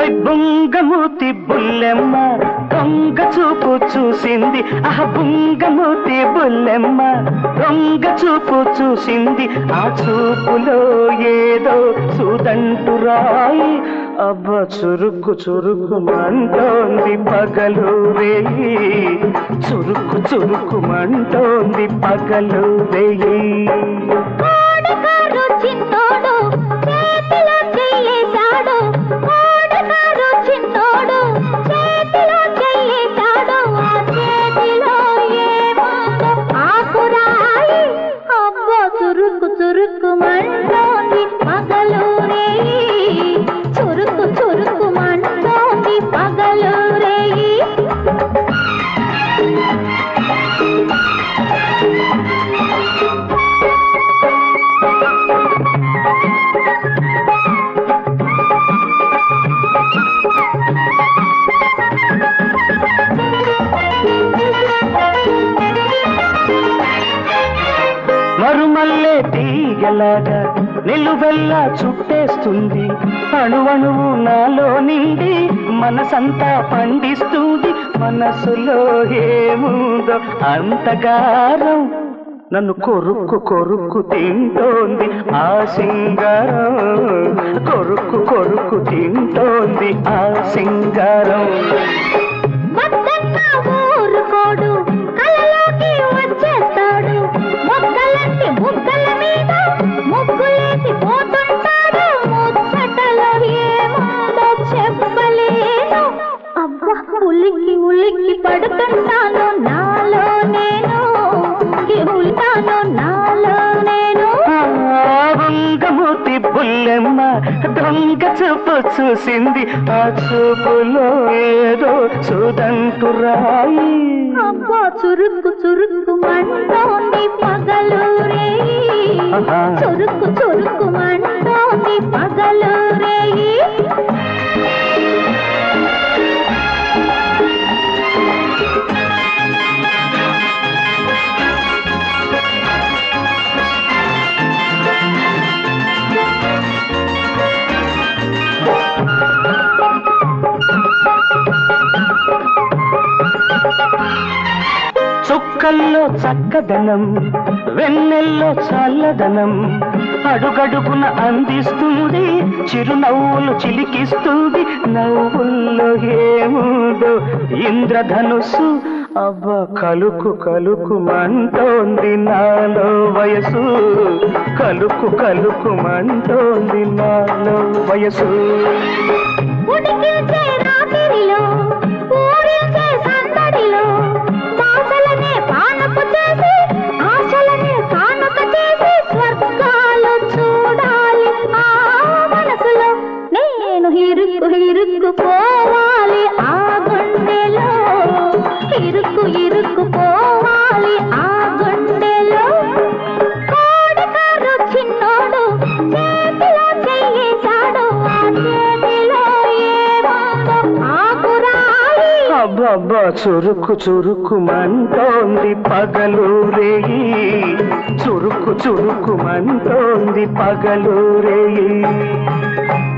బుంగమూతి బుల్లెమ్మ దొంగ చూపు చూసింది ఆహ బుంగమూతి బుల్లెమ్మ దొంగ చూపు చూసింది ఆ చూపులో ఏదో సుదంటు రాయి అబ్బ చురుకు చురుకు మంటోంది పగలు రేయి చురుకు చురుకు మంటోంది పగలు రేయి కోడకారు చిన్నోడు చేతిలో చెయ్యేశాడు కోడకారు చిన్నోడు చేతిలో చెయ్యేశాడు ఆ చేతిలో ఏముందో ఆకురాయి అబ్బో చురుకు చురుకు మంటోంది పగలు రేయి చురుకు చురుకు మంటోంది పగలు రేయి మరుమల్లే తీగలాగా నిలువెల్లా చుట్టేస్తుంది అణువణువు నాలో నిండి మనసంతా పండిస్తుంది మనసులో ఏముందో అంతగారం నన్ను కొరుక్కు కొరుక్కు తింటోంది ఆ సింగారం కొరుక్కు కొరుక్కు తింటోంది ఆ సింగారం వద్దన్న ఊరుకోడు కలలోకి వచ్చేస్తాడు మొగ్గలన్నీ ముగ్గల మీద ముగ్గులేసి పోతుంటాడు ముచ్చటలో ఏముందో చెప్పలేను అబ్బా ఉలిక్కి ఉలిక్కి పడుతుంటాను నాలో నేను ఉంటాను నాలో నేను వంగమూతి బుల్లెమ్మ దొంగ చూపు చూసింది ఆ చూపులో ఏదో సుదంటు రాయి అబ్బా చురుకు చురుకు మంటోంది పగలు రేయి ఆహా. చురుకు చురుకు మంటోంది పగలు రేయి చుక్కల్లో చక్కదనం వెన్నెల్లో చల్లదనం అడుగడుగున అందిస్తుంది చిరునవ్వులు చిలికిస్తుంది నవ్వుల్లో ఏముందో ఇంద్రధనుస్సు అవ్వ కలుకు కలుకు మంటోంది నాలో వయసు కలుకు కలుకు మంటోంది నాలో వయసు ఉడికించే రాత్రిలో ఊరించే సందడిలో దాసలనే పానపు చేసి ఆశలనే కానుక చేసి స్వర్గాలు చూడాలి ఆ మనసులో నేను ఇరుకు ఇరుకు పోవాలి ఆ గుండెలో ఇరుకు ఇరుకు పోవాలి ఆ గుండెలో కోడికారు చిన్నోడు చేతిలో చెయ్యేశాడు ఆ చేతిలో ఏముందో ఆకురాయి అబ్బబ్బా చురుకు చురుకు మంటోంది పగలు రేయి చురుకు చురుకు మంటోంది పగలు రేయి